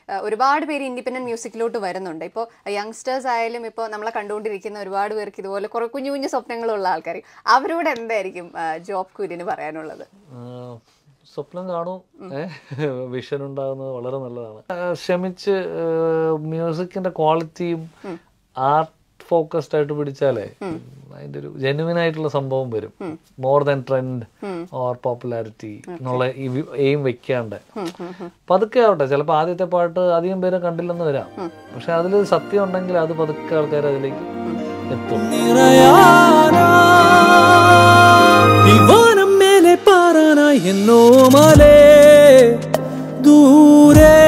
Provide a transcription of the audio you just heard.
ആ, ഒരുപാട് പേര് ഇൻഡിപെൻഡന്റ് മ്യൂസിക്കിലോട്ട് വരുന്നുണ്ട് ഇപ്പോൾ യങ്സ്റ്റേഴ്സ് ആയാലും ഇപ്പോൾ നമ്മളെ കണ്ടുകൊണ്ടിരിക്കുന്ന ഒരുപാട് പേർക്ക് ഇതുപോലെ കുറെ കുഞ്ഞു കുഞ്ഞു സ്വപ്നങ്ങളുള്ള ആൾക്കാർ അവരോട് എന്തായിരിക്കും ആ, ജോബ് കുര്യന് പറയാനുള്ളത് ആഹ് സ്വപ്നം കാണും വിഷൻ ഉണ്ടാകുന്നത് വളരെ നല്ലതാണ് ആഹ് ശ്രമിച്ച് മ്യൂസിക്കിന്റെ ക്വാളിറ്റിയും ആർട്ട് ഫോക്കസ്ഡ് ആയിട്ട് പിടിച്ചാലേ അതിന്റെ ഒരു ജെനുവിൻ ആയിട്ടുള്ള സംഭവം വരും more than trend or popularity എന്നുള്ള ഈ എയിം വെക്കാണ്ട് പതുക്കെ ആവട്ടെ ചിലപ്പോൾ ആദ്യത്തെ പാട്ട് അധികം പേര് കണ്ടില്ലെന്ന് വരാം പക്ഷെ അതിൽ സത്യം ഉണ്ടെങ്കിൽ അത് പതുക്കെ ആൾക്കാർ അതിലേക്ക് എത്തും നിറയാനാ വിമാനം മേലെ പാറാനായി എന്നോ മലേ ദൂരെ